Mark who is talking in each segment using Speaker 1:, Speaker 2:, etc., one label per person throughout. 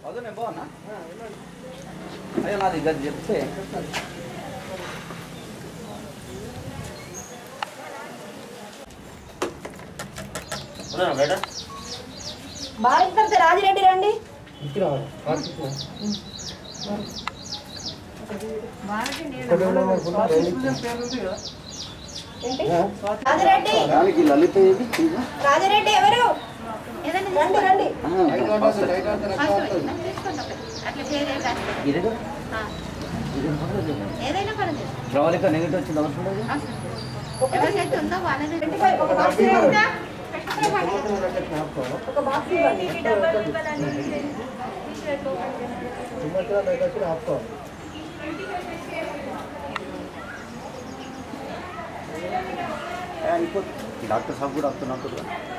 Speaker 1: అదే బాగున్నా అయ్యో నాది గది చెప్తే
Speaker 2: బాగా ఇస్తారు రాజిరెడ్డి రండి ఏంటి? రాజిరెడ్డి
Speaker 1: దానికి లలిత ఏది
Speaker 2: రాజిరెడ్డి ఎవరు రండి రండి
Speaker 3: ఏదైనా పర్లేదు
Speaker 1: ప్రవళిక నెగిటివ్ వచ్చింది అవసరం లేదు
Speaker 3: ఎవరికైతే ఉందో వాళ్ళని
Speaker 2: ఇంటికి ఒక బాక్స్ ఇవ్వండి. ఒక బాక్స్ ఇవ్వండి
Speaker 1: డాక్టర్ సాబ్ కూడా వస్తున్నట్టు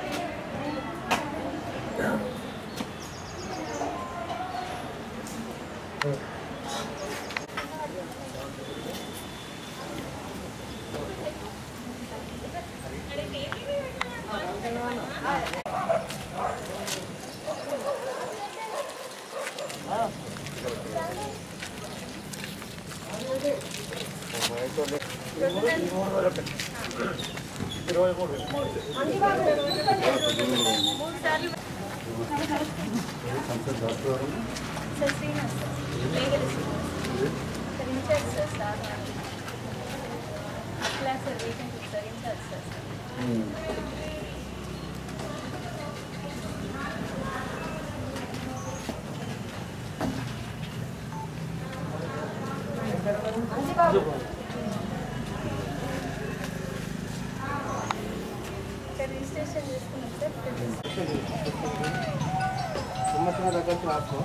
Speaker 3: రిజిస్ట్రేషన్ చేసుకున్నాం సార్
Speaker 4: సంవత్సరాల దగ్గర రాసుకో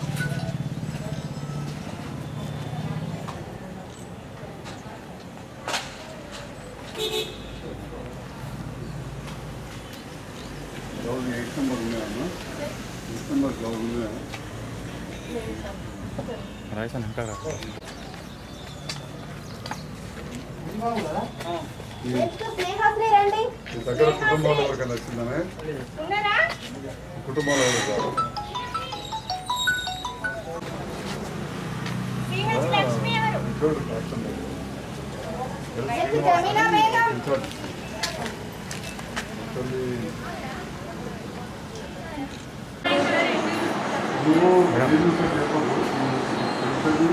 Speaker 5: గౌరవ ఎయిట్ నెంబర్ ఉన్నాయమ్మా ఎయిట్ నెంబర్ గౌరవ ఉన్నాయా
Speaker 2: నెక్స్ట్ స్నేహాశ్రీ రండి
Speaker 5: మీ దగ్గర కుటుంబాలు ఎవరికైనా వచ్చిందనే
Speaker 2: ఉన్నారా
Speaker 5: కుటుంబాలు ఎవరు కాదు
Speaker 2: శ్రీమతి లక్ష్మి ఎవరు
Speaker 5: ఇంకోటి కాకుండా
Speaker 2: నెక్స్ట్ జమీలా బేగం
Speaker 5: ఇంకోటి ఇంకోటి నువ్వు గలీజు చెప్పకు తెలుస్తుంది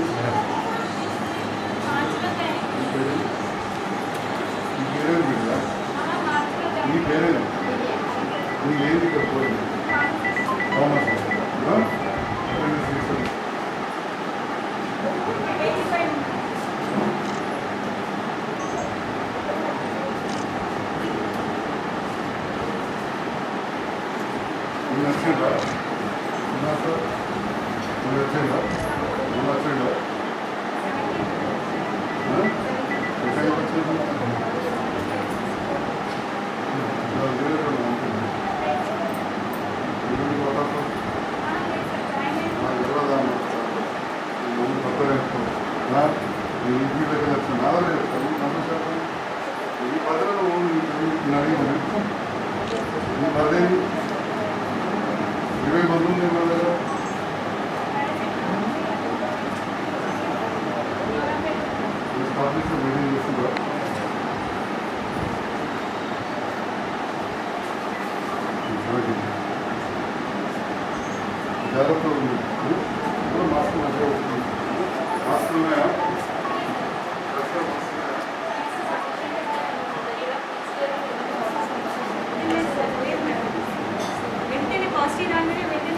Speaker 5: నీ పేరేది బిడ్డ నీ పేరేది నీ ఏంటి ఇక్కడ పోయింది అవునా సార్ నువ్వు నచ్చిందా ఉన్నా సార్ నువ్వు నచ్చిందా నువ్వు నచ్చిందా ఎక్కడికి వచ్చిందా ఇరవై మంది ఉంది మన దగ్గర ఆఫీస్లో మీటింగ్ చేస్తుందా జాగ్రత్త ఉంది ఇప్పుడు మాస్క్ మంచిగా వస్తుంది మాస్క్ ఉన్నాయా కరెక్ట్గా మాస్క్ ఉన్నాయా?
Speaker 3: వెంటనే పాజిటివ్ రాగానే వెంటనే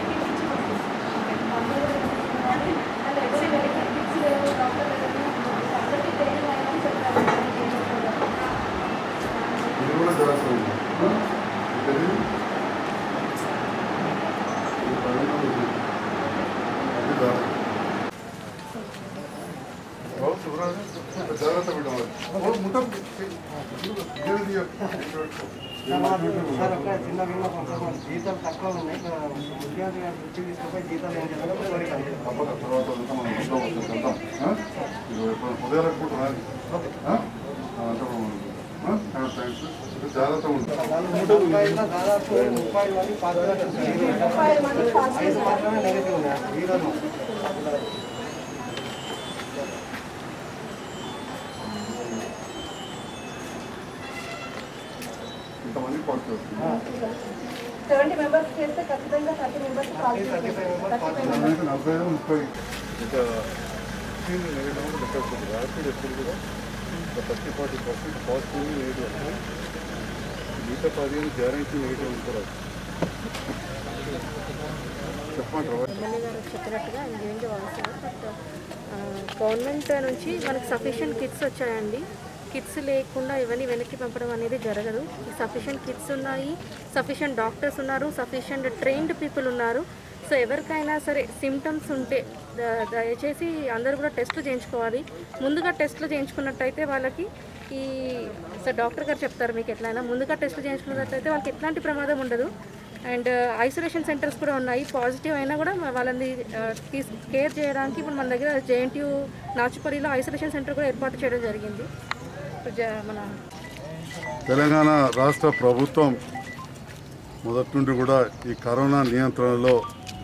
Speaker 5: ఇది కూడా జాగ్రత్త ఉంది ఆ? ఇది ఇది పైన ఉంది. అది జాగ్రత్త. ఓ, శుభ్రంగా జాగ్రత్త పెట్టాలి ఓ, ముఠం ఇదేది చెప్పు. ఏం మాట్లాడుతున్నావు?
Speaker 4: సార్ ఒక చిన్న విన్న కొంచెం జీతాలు తక్కువ ఉన్నాయి ముఖ్యమంత్రి గారి దృష్టికి తీసుకుపోయి జీతాలు ఏం చేయాలో కోరిక అంతే.
Speaker 5: తప్పక తర్వాత అంతా మనం ఇంట్లో వస్తుంది వెళ్దాం ఆ? ఇది ఎప్పుడు ఉదయం పూట రాదు ఆ? ఆ, అంతా బాగుంది థ్యాంక్స్ జాగ్రత్త ఉంటుంది
Speaker 4: ముప్పైలో దాదాపు ముప్పై మంది పాజిటివ్ ఐదు మాత్రమే నెగిటివ్ ఉన్నాయి ఈరోజు
Speaker 5: ఇంతమంది పాజిటివ్ వస్తుంది
Speaker 2: సెవెంటీ మెంబర్స్ చేస్తే ఖచ్చితంగా thirty members
Speaker 4: thirty five members positive
Speaker 5: నలభై నలభై ఐదు ముప్పై ఇంకా ఫిఫ్టీన్ నెగిటివ్ లెక్క ర్యాపిడ్ ఎప్పుడు కూడా ఒక thirty forty percent positive negative వస్తుంది మిగతా పదిహేను గ్యారంటీ నెగిటివ్ ఉంటారు చెప్పంటారు
Speaker 3: ఎమ్మెల్యే గారు చెప్పినట్టుగా ఇంకేంటి అవసరం బట్ గవర్నమెంట్ నుంచి మనకు సఫిషియెంట్ కిట్స్ వచ్చాయండి కిట్స్ లేకుండా ఇవన్నీ వెనక్కి పంపడం అనేది జరగదు సఫిషియెంట్ కిట్స్ ఉన్నాయి సఫిషియెంట్ డాక్టర్స్ ఉన్నారు సఫిషియెంట్ ట్రైన్డ్ పీపుల్ ఉన్నారు సో ఎవరికైనా సరే సిమ్టమ్స్ ఉంటే ద- దయచేసి అందరూ కూడా టెస్టులు చేయించుకోవాలి ముందుగా టెస్టులు చేయించుకున్నట్టయితే వాళ్ళకి ఈ సార్ డాక్టర్ గారు చెప్తారు మీకు ఎట్లయినా ముందుగా టెస్టులు చేయించుకున్నట్టయితే వాళ్ళకి ఎట్లాంటి ప్రమాదం ఉండదు అండ్ ఐసోలేషన్ సెంటర్స్ కూడా ఉన్నాయి పాజిటివ్ అయినా కూడా మ- వాళ్ళని ఆ, తీస్ కేర్ చేయడానికి ఇప్పుడు మన దగ్గర జేఎన్టీయూ నాచుపల్లిలో ఐసోలేషన్ సెంటర్ కూడా ఏర్పాటు చేయడం జరిగింది ఇప్పుడు జ- మన
Speaker 5: తెలంగాణ రాష్ట్ర ప్రభుత్వం మొదటి నుండి కూడా ఈ కరోనా నియంత్రణలో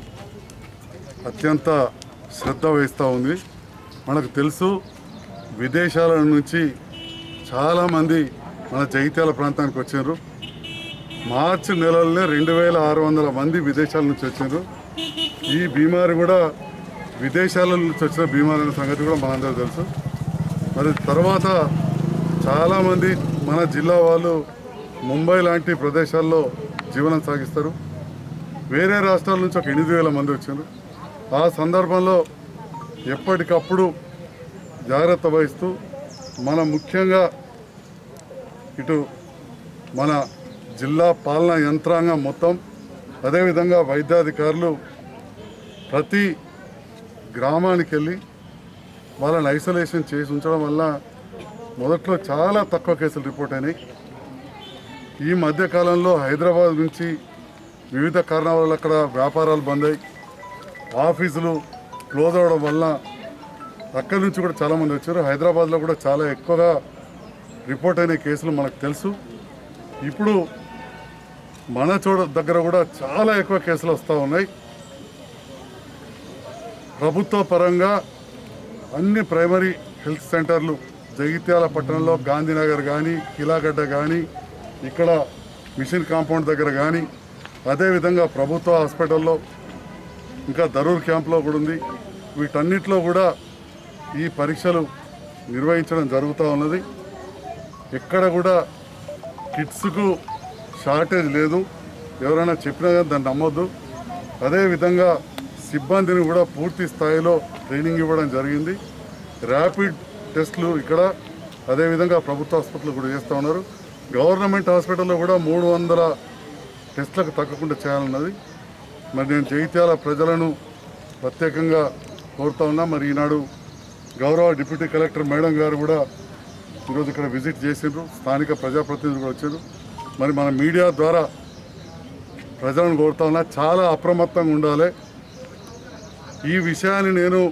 Speaker 5: అత్యంత శ్రద్ధ వహిస్తూ ఉంది మనకు తెలుసు విదేశాల నుంచి చాలామంది మన జగిత్యాల ప్రాంతానికి వచ్చారు మార్చి నెలలోనే రెండు వేల ఆరు వందల మంది విదేశాల నుంచి వచ్చారు ఈ బీమారి కూడా విదేశాల నుంచి వచ్చిన బీమారి అనే సంగతి కూడా మనందరూ తెలుసు మరి తర్వాత చాలామంది మన జిల్లా వాళ్ళు ముంబై లాంటి ప్రదేశాల్లో జీవనం సాగిస్తారు వేరే రాష్ట్రాల నుంచి ఒక ఎనిమిది వేల మంది వచ్చారు ఆ సందర్భంలో ఎప్పటికప్పుడు జాగ్రత్త వహిస్తూ మన ముఖ్యంగా ఇటు మన జిల్లా పాలనా యంత్రాంగం మొత్తం అదేవిధంగా వైద్యాధికారులు ప్రతి గ్రామానికి వెళ్ళి వాళ్ళని ఐసోలేషన్ చేసి ఉంచడం వల్ల మొదట్లో చాలా తక్కువ కేసులు రిపోర్ట్ అయినాయి ఈ మధ్య కాలంలో హైదరాబాద్ నుంచి వివిధ కారణాల వల్ల అక్కడ వ్యాపారాలు బంద్ అయ్యి ఆఫీసులు క్లోజ్ అవ్వడం వల్ల అక్కడి నుంచి కూడా చాలామంది వచ్చారు హైదరాబాద్లో కూడా చాలా ఎక్కువగా రిపోర్ట్ అయిన కేసులు మనకు తెలుసు ఇప్పుడు మన చోట దగ్గర కూడా చాలా ఎక్కువ కేసులు వస్తూ ఉన్నాయి ప్రభుత్వ పరంగా అన్ని ప్రైమరీ హెల్త్ సెంటర్లు జగిత్యాల పట్టణంలో గాంధీనగర్ కానీ కిలాగడ్డ కానీ ఇక్కడ మిషన్ కాంపౌండ్ దగ్గర కానీ అదేవిధంగా ప్రభుత్వ హాస్పిటల్లో ఇంకా దరూర్ క్యాంప్లో కూడా ఉంది వీటన్నిటిలో కూడా ఈ పరీక్షలు నిర్వహించడం జరుగుతూ ఉన్నది ఎక్కడ కూడా కిట్స్కు షార్టేజ్ లేదు ఎవరైనా చెప్పినా కానీ దాన్ని నమ్మొద్దు అదేవిధంగా సిబ్బందిని కూడా పూర్తి స్థాయిలో ట్రైనింగ్ ఇవ్వడం జరిగింది ర్యాపిడ్ టెస్టులు ఇక్కడ అదేవిధంగా ప్రభుత్వ హాస్పిటల్ కూడా చేస్తూ ఉన్నారు గవర్నమెంట్ హాస్పిటల్లో కూడా మూడు వందల టెస్టులకు తగ్గకుండా చేయాలన్నది మరి నేను జగిత్యాల ప్రజలను ప్రత్యేకంగా కోరుతా ఉన్నా మరి ఈనాడు గౌరవ డిప్యూటీ కలెక్టర్ మేడం గారు కూడా ఈరోజు ఇక్కడ విజిట్ చేసిండ్రు స్థానిక ప్రజాప్రతినిధులు కూడా వచ్చారు మరి మన మీడియా ద్వారా ప్రజలను కోరుతా ఉన్నా చాలా అప్రమత్తంగా ఉండాలి ఈ విషయాన్ని నేను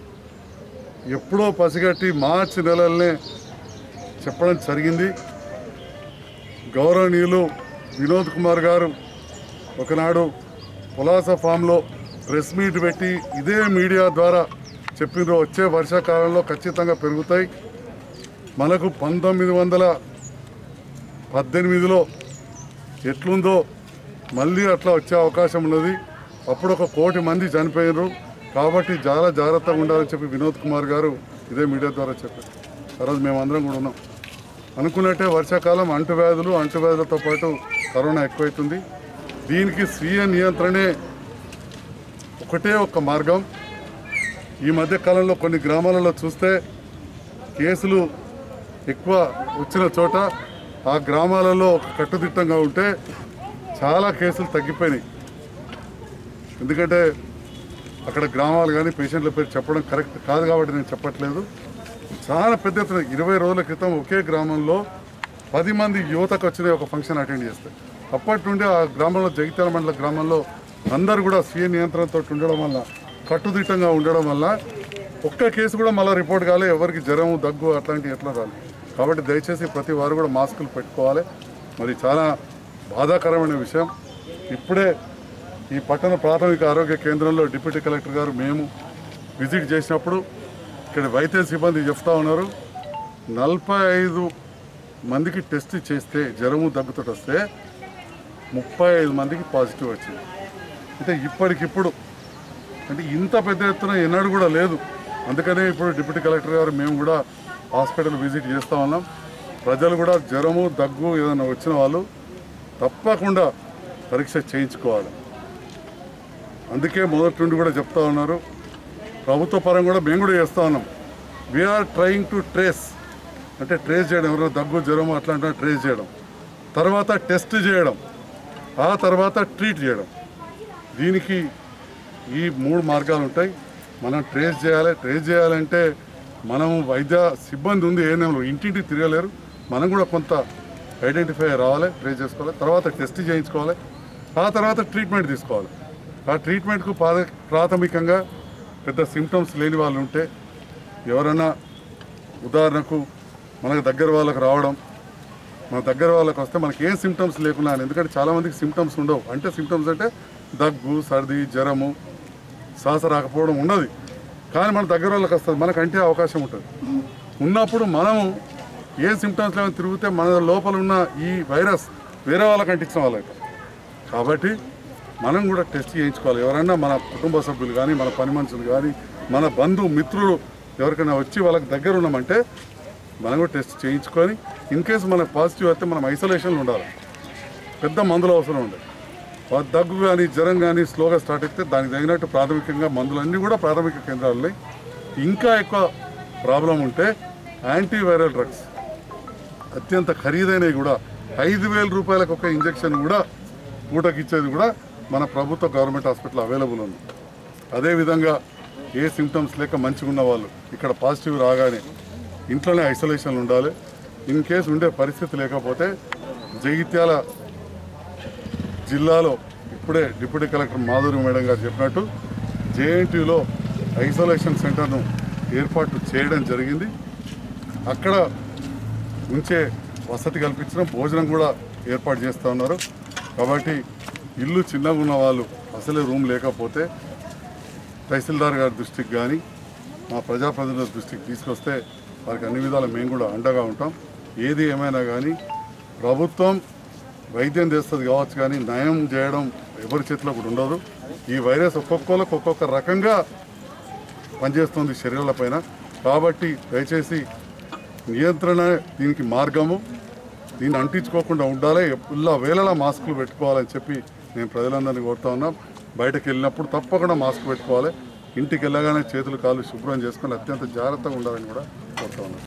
Speaker 5: ఎప్పుడో పసిగట్టి మార్చి నెలలనే చెప్పడం జరిగింది గౌరవనీయులు వినోద్ కుమార్ గారు ఒకనాడు పులాస ఫామ్లో ప్రెస్ మీట్ పెట్టి ఇదే మీడియా ద్వారా చెప్పిన వచ్చే వర్షాకాలంలో ఖచ్చితంగా పెరుగుతాయి మనకు పంతొమ్మిది వందల పద్దెనిమిదిలో ఎట్లుందో మళ్ళీ అట్లా వచ్చే అవకాశం ఉన్నది అప్పుడు ఒక కోటి మంది చనిపోయారు కాబట్టి చాలా జాగ్రత్తగా ఉండాలని చెప్పి వినోద్ కుమార్ గారు ఇదే మీడియా ద్వారా చెప్పారు ఆ రోజు మేమందరం కూడా ఉన్నాం అనుకున్నట్టే వర్షాకాలం అంటువ్యాధులు అంటువ్యాధులతో పాటు కరోనా ఎక్కువైతుంది దీనికి స్వీయ నియంత్రణే ఒకటే ఒక మార్గం ఈ మధ్య కాలంలో కొన్ని గ్రామాలలో చూస్తే కేసులు ఎక్కువ వచ్చిన చోట ఆ గ్రామాలలో ఒక కట్టుదిట్టంగా ఉంటే చాలా కేసులు తగ్గిపోయినాయి ఎందుకంటే అక్కడ గ్రామాలు కానీ పేషెంట్ల పేరు చెప్పడం కరెక్ట్ కాదు కాబట్టి నేను చెప్పట్లేదు చాలా పెద్ద ఎత్తున ఇరవై రోజుల క్రితం ఒకే గ్రామంలో పది మంది యువతకు వచ్చిన ఒక ఫంక్షన్ అటెండ్ చేస్తే అప్పటి నుండి ఆ గ్రామంలో జగిత్యాల మండల గ్రామంలో అందరు కూడా స్వీయ నియంత్రణతో ఉండడం వల్ల కట్టుదిట్టంగా ఉండడం వల్ల ఒక్క కేసు కూడా మళ్ళీ రిపోర్ట్ కాలే ఎవరికి జ్వరం దగ్గు అట్లాంటివి ఎట్లా రాలి కాబట్టి దయచేసి ప్రతి వారు కూడా మాస్కులు పెట్టుకోవాలి మరి చాలా బాధాకరమైన విషయం ఇప్పుడే ఈ పట్టణ ప్రాథమిక ఆరోగ్య కేంద్రంలో డిప్యూటీ కలెక్టర్ గారు మేము విజిట్ చేసినప్పుడు ఇక్కడ వైద్య సిబ్బంది చెప్తా ఉన్నారు నలభై ఐదు మందికి టెస్ట్ చేస్తే జ్వరము దగ్గుతో వస్తే ముప్పై ఐదు మందికి పాజిటివ్ వచ్చింది అంటే ఇప్పటికిప్పుడు అంటే ఇంత పెద్ద ఎత్తున ఎన్నడూ కూడా లేదు అందుకనే ఇప్పుడు డిప్యూటీ కలెక్టర్ గారు మేము కూడా హాస్పిటల్ విజిట్ చేస్తూ ఉన్నాం ప్రజలు కూడా జ్వరము దగ్గు ఏదైనా వచ్చిన వాళ్ళు తప్పకుండా పరీక్ష చేయించుకోవాలి అందుకే మొదటి నుండి కూడా చెప్తా ఉన్నారు ప్రభుత్వ పరంగా కూడా మేము కూడా చేస్తూ ఉన్నాం వీఆర్ ట్రయింగ్ టు ట్రేస్ అంటే ట్రేస్ చేయడం ఎవరైనా దగ్గు జ్వరం అట్లాంటి ట్రేస్ చేయడం తర్వాత టెస్ట్ చేయడం ఆ తర్వాత ట్రీట్ చేయడం దీనికి ఈ మూడు మార్గాలు ఉంటాయి మనం ట్రేస్ చేయాలి ట్రేస్ చేయాలంటే మనం వైద్య సిబ్బంది ఉంది ఏఎన్ఎంలో ఇంటింటికి తిరగలేరు మనం కూడా కొంత ఐడెంటిఫై రావాలి ట్రేస్ చేసుకోవాలి తర్వాత టెస్ట్ చేయించుకోవాలి ఆ తర్వాత ట్రీట్మెంట్ తీసుకోవాలి ఆ ట్రీట్మెంట్కు ప్రాథ- ప్రాథమికంగా పెద్ద సిమ్టమ్స్ లేని వాళ్ళు ఉంటే ఎవరైనా ఉదాహరణకు మనకు దగ్గర వాళ్ళకు రావడం మన దగ్గర వాళ్ళకి వస్తే మనకి ఏం సిమ్టమ్స్ లేకున్నా ఎందుకంటే చాలామందికి సిమ్టమ్స్ ఉండవు అంటే సిమ్టమ్స్ అంటే దగ్గు సర్ది జ్వరము శ్వాస రాకపోవడం ఉన్నది కానీ మన దగ్గర వాళ్ళకి వస్తుంది మనకు అంటే అవకాశం ఉంటుంది ఉన్నప్పుడు మనము ఏ సిమ్టమ్స్ లేవని తిరిగితే మన లోపల ఉన్న ఈ వైరస్ వేరే వాళ్ళకి అంటించిన వాళ్ళకి కాబట్టి మనం కూడా టెస్ట్ చేయించుకోవాలి ఎవరైనా మన కుటుంబ సభ్యులు కానీ మన పని మనుషులు కానీ మన బంధు మిత్రులు ఎవరికైనా వచ్చి వాళ్ళకి దగ్గర ఉన్నామంటే మనం కూడా టెస్ట్ చేయించుకొని ఇన్ కేసు మనకు పాజిటివ్ అయితే మనం ఐసోలేషన్లో ఉండాలి పెద్ద మందులు అవసరం ఉండదు వా- దగ్గు కానీ జ్వరం కానీ స్లోగా స్టార్ట్ అయితే దానికి తగినట్టు ప్రాథమికంగా మందులన్నీ కూడా ప్రాథమిక కేంద్రాల్లో ఇంకా ఎక్కువ ప్రాబ్లం ఉంటే యాంటీవైరల్ డ్రగ్స్ అత్యంత ఖరీదైనవి కూడా ఐదు వేల రూపాయలకు ఒక ఇంజెక్షన్ కూడా పూటకి ఇచ్చేది కూడా మన ప్రభుత్వ గవర్నమెంట్ హాస్పిటల్ అవైలబుల్ ఉంది అదేవిధంగా ఏ సిమ్టమ్స్ లేక మంచిగా ఉన్న వాళ్ళు ఇక్కడ పాజిటివ్ రాగానే ఇంట్లోనే ఐసోలేషన్ ఉండాలి ఇన్ కేసు ఉండే పరిస్థితి లేకపోతే జగిత్యాల జిల్లాలో ఇప్పుడే డిప్యూటీ కలెక్టర్ మాధురి మేడం గారు చెప్పినట్టు జేఎన్టీయూలో ఐసోలేషన్ సెంటర్ను ఏర్పాటు చేయడం జరిగింది అక్కడ ఉంచే వసతి కల్పించడం భోజనం కూడా ఏర్పాటు చేస్తూ ఉన్నారు కాబట్టి ఇల్లు చిన్నగా ఉన్న వాళ్ళు అసలే రూమ్ లేకపోతే తహసీల్దార్ గారి దృష్టికి కానీ మా ప్రజాప్రతినిధుల దృష్టికి తీసుకొస్తే వారికి అన్ని విధాల మేము కూడా అండగా ఉంటాం ఏది ఏమైనా కానీ ప్రభుత్వం వైద్యం చేస్తుంది కావచ్చు కానీ నయం చేయడం ఎవరి చేతిలో కూడా ఉండదు ఈ వైరస్ ఒక్కొక్కరికి ఒక్కొక్క రకంగా పనిచేస్తుంది శరీరాలపైన కాబట్టి దయచేసి నియంత్రణ దీనికి మార్గము దీన్ని అంటించుకోకుండా ఉండాలి ఇలా వేళలా మాస్కులు పెట్టుకోవాలని చెప్పి నేను ప్రజలందరినీ కోరుతా ఉన్నాం బయటకు వెళ్ళినప్పుడు తప్పకుండా మాస్క్ పెట్టుకోవాలి ఇంటికి వెళ్ళగానే చేతులు కాళ్ళు శుభ్రం చేసుకొని అత్యంత జాగ్రత్తగా ఉండాలని కూడా కోరుతా ఉన్నాం